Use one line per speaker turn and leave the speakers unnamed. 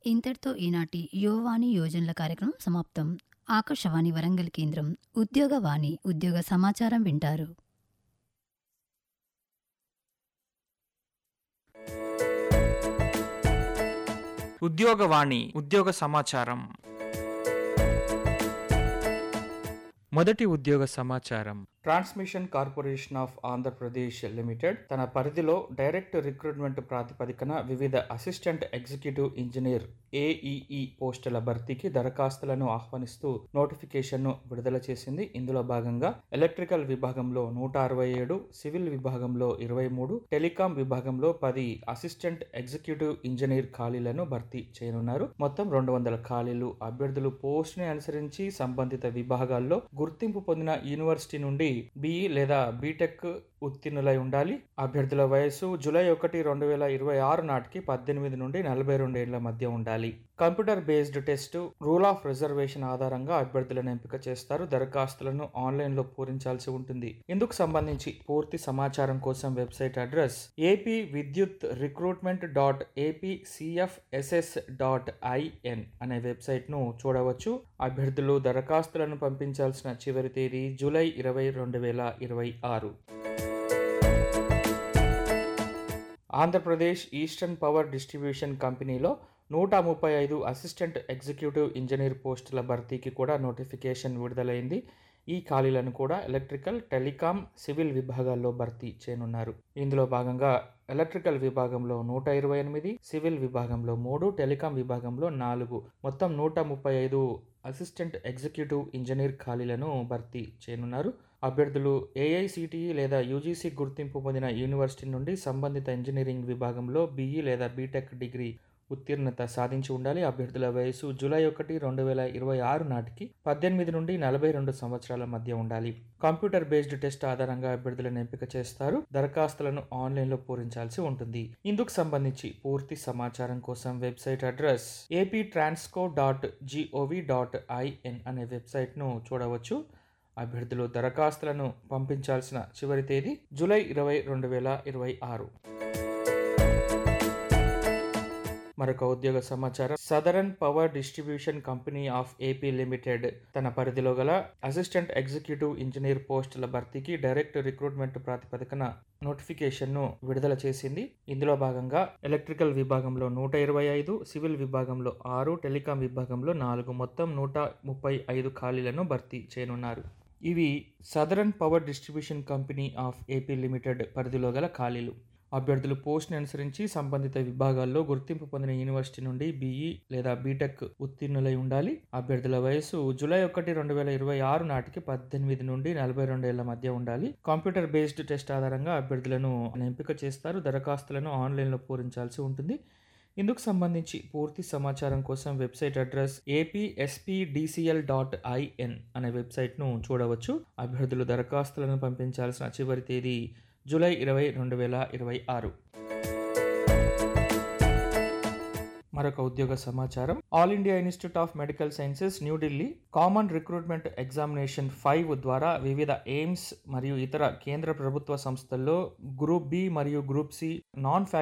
ఇంతటితో ఈనాటి యువవాణి యోజనల కార్యక్రమం సమాప్తం ఆకాశవాణి వరంగల్ కేంద్రం ఉద్యోగవాణి ఉద్యోగ సమాచారం వింటారు
ఉద్యోగవాణి ఉద్యోగ సమాచారం మొదటి ఉద్యోగ సమాచారం transmission corporation of Andhra Pradesh limited తన పరిధిలో డైరెక్ట్ రిక్రూట్మెంట్ ప్రాతిపదికన వివిధ అసిస్టెంట్ ఎగ్జిక్యూటివ్ ఇంజనీర్ ఏఈఈ పోస్టుల భర్తీకి దరఖాస్తులను ఆహ్వానిస్తూ నోటిఫికేషన్ను విడుదల చేసింది ఇందులో భాగంగా ఎలక్ట్రికల్ విభాగంలో నూట అరవై ఏడు సివిల్ విభాగంలో ఇరవై మూడు టెలికాం విభాగంలో పది అసిస్టెంట్ ఎగ్జిక్యూటివ్ ఇంజనీర్ ఖాళీలను భర్తీ చేయనున్నారు మొత్తం రెండు వందల ఖాళీలు అభ్యర్థులు పోస్ట్ని అనుసరించి సంబంధిత విభాగాల్లో గుర్తింపు పొందిన యూనివర్సిటీ నుండి బిఈ లేదా బీటెక్ ఉత్తీర్ణులై ఉండాలి అభ్యర్థుల వయసు జూలై ఒకటి రెండు వేల ఇరవై ఆరు నాటికి పద్దెనిమిది నుండి నలభై రెండు ఏళ్ల మధ్య ఉండాలి computer based test rule of reservation ఆధారంగా అభ్యర్థులను ఎంపిక చేస్తారు దరఖాస్తులను ఆన్లైన్ లో పూరించాల్సి ఉంటుంది ఇందుకు సంబంధించి పూర్తి సమాచారం కోసం website address AP Vidyut recruitment dot AP CFSS dot IN అనే వెబ్సైట్ ను చూడవచ్చు అభ్యర్థులు దరఖాస్తులను పంపించాల్సిన చివరి తేదీ జూలై ఇరవై రెండు వేల ఇరవై ఆరు ఆంధ్రప్రదేశ్ ఈస్టర్న్ పవర్ డిస్ట్రిబ్యూషన్ కంపెనీలో నూట ముప్పై ఐదు అసిస్టెంట్ ఎగ్జిక్యూటివ్ ఇంజనీర్ పోస్టుల భర్తీకి కూడా నోటిఫికేషన్ విడుదలైంది ఈ ఖాళీలను కూడా ఎలక్ట్రికల్ టెలికాం సివిల్ విభాగాల్లో భర్తీ చేయనున్నారు ఇందులో భాగంగా ఎలక్ట్రికల్ విభాగంలో నూట ఇరవై ఎనిమిది సివిల్ విభాగంలో మూడు టెలికాం విభాగంలో నాలుగు మొత్తం నూట ముప్పై ఐదు అసిస్టెంట్ ఎగ్జిక్యూటివ్ ఇంజనీర్ ఖాళీలను భర్తీ చేయనున్నారు అభ్యర్థులు ఏఐసిటిఈ లేదా యూజీసీ గుర్తింపు పొందిన యూనివర్సిటీ నుండి సంబంధిత ఇంజనీరింగ్ విభాగంలో బీఈ లేదా బీటెక్ డిగ్రీ ఉత్తీర్ణత సాధించి ఉండాలి అభ్యర్థుల వయసు జూలై ఒకటి రెండు వేల ఇరవై ఆరు నాటికి పద్దెనిమిది నుండి నలభై రెండు సంవత్సరాల మధ్య ఉండాలి కంప్యూటర్ బేస్డ్ టెస్ట్ ఆధారంగా అభ్యర్థులను ఎంపిక చేస్తారు దరఖాస్తులను ఆన్లైన్లో పూరించాల్సి ఉంటుంది ఇందుకు సంబంధించి పూర్తి సమాచారం కోసం website address AP Transco dot GOV dot IN అనే వెబ్సైట్ను చూడవచ్చు అభ్యర్థులు దరఖాస్తులను పంపించాల్సిన చివరి తేదీ జూలై ఇరవై రెండు వేల ఇరవై ఆరు మరొక ఉద్యోగ సమాచారం southern power distribution company of AP limited తన పరిధిలో గల అసిస్టెంట్ ఎగ్జిక్యూటివ్ ఇంజనీర్ పోస్టుల భర్తీకి డైరెక్ట్ రిక్రూట్మెంట్ ప్రాతిపదికన నోటిఫికేషన్ను విడుదల చేసింది ఇందులో భాగంగా ఎలక్ట్రికల్ విభాగంలో నూట ఇరవై ఐదు సివిల్ విభాగంలో ఆరు టెలికాం విభాగంలో నాలుగు మొత్తం నూట ముప్పై ఐదు ఖాళీలను భర్తీ చేయనున్నారు ఇవి southern power distribution company of AP limited పరిధిలో గల ఖాళీలు అభ్యర్థులు పోస్ట్ని అనుసరించి సంబంధిత విభాగాల్లో గుర్తింపు పొందిన యూనివర్సిటీ నుండి బీఈ లేదా బీటెక్ ఉత్తీర్ణులై ఉండాలి అభ్యర్థుల వయసు జూలై ఒకటి రెండు వేల ఇరవై ఆరు నాటికి పద్దెనిమిది నుండి నలభై రెండు ఏళ్ల మధ్య ఉండాలి కంప్యూటర్ బేస్డ్ టెస్ట్ ఆధారంగా అభ్యర్థులను ఎంపిక చేస్తారు దరఖాస్తులను ఆన్లైన్లో పూరించాల్సి ఉంటుంది ఇందుకు సంబంధించి పూర్తి సమాచారం కోసం website address APSPDCL dot IN అనే వెబ్సైట్ను చూడవచ్చు అభ్యర్థులు దరఖాస్తులను పంపించాల్సిన చివరి తేదీ జూలై ఇరవై రెండు వేల ఇరవై ఆరు మరొక ఉద్యోగ సమాచారం all India institute of medical sciences New Delhi common recruitment examination five ద్వారా వివిధ ఎయిమ్స్ మరియు ఇతర కేంద్ర ప్రభుత్వ సంస్థల్లో గ్రూప్ బి మరియు గ్రూప్ సి నాన్